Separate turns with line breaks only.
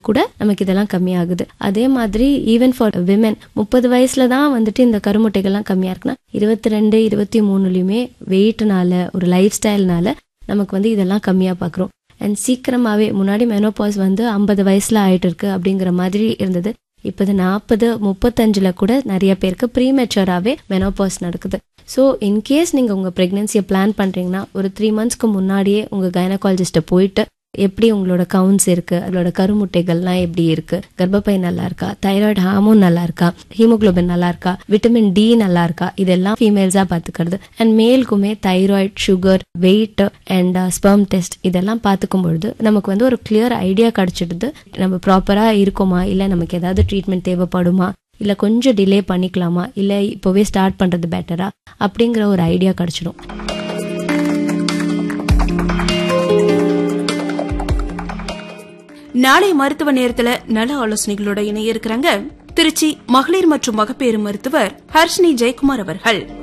கூட நமக்கு இதெல்லாம் கம்மியாகுது அதே மாதிரி ஈவன் ஃபார் விமென் முப்பது வயசுல தான் வந்துட்டு இந்த கருமுட்டைகள்லாம் கம்மியா இருக்குன்னா இருபத்தி ரெண்டு இருபத்தி மூணுலயுமே வெயிட்னால ஒரு லைஃப் ஸ்டைல்னால நமக்கு வந்து இதெல்லாம் கம்மியா பாக்குறோம் அண்ட் சீக்கிரமாவே முன்னாடி மெனோபாஸ் வந்து ஐம்பது வயசுல ஆயிட்டு இருக்கு அப்படிங்கிற மாதிரி இருந்தது இப்போ இது நாற்பது முப்பத்தஞ்சுல கூட நிறைய பேருக்கு ப்ரீமெச்சூராகவே மெனோபாஸ் நடக்குது ஸோ இன்கேஸ் நீங்கள் உங்கள் ப்ரெக்னென்சியை பிளான் பண்ணுறீங்கன்னா ஒரு த்ரீ மந்த்ஸ்க்கு முன்னாடியே உங்கள் கைனகாலஜிஸ்ட்டை போயிட்டு எப்படி உங்களோட கவுண்ட்ஸ் இருக்கு அதோட கருமுட்டைகள்லாம் எப்படி இருக்கு கர்ப்பப்பை நல்லா இருக்கா தைராய்டு ஹார்மோன் நல்லா இருக்கா ஹீமோகுளோபின் நல்லா இருக்கா விட்டமின் டி நல்லா இருக்கா இதெல்லாம் ஃபீமேல்ஸா பாத்துக்கிறது அண்ட் மேலுக்குமே thyroid sugar weight and sperm test இதெல்லாம் பார்த்துக்கும் பொழுது நமக்கு வந்து ஒரு கிளியர் ஐடியா கிடைச்சிடுது நம்ம ப்ராப்பரா இருக்கோமா இல்ல நமக்கு ஏதாவது ட்ரீட்மெண்ட் தேவைப்படுமா இல்ல கொஞ்சம் டிலே பண்ணிக்கலாமா இல்ல இப்போவே ஸ்டார்ட் பண்றது பெட்டரா அப்படிங்கிற ஒரு ஐடியா கிடைச்சிடும்
நாளை மருத்துவ நேரத்துல நல ஆலோசனைகளோட இணைய இருக்கிறாங்க திருச்சி மகளிர் மற்றும் மகப்பேறு மருத்துவர் ஹர்ஷினி ஜெயக்குமார் அவர்கள்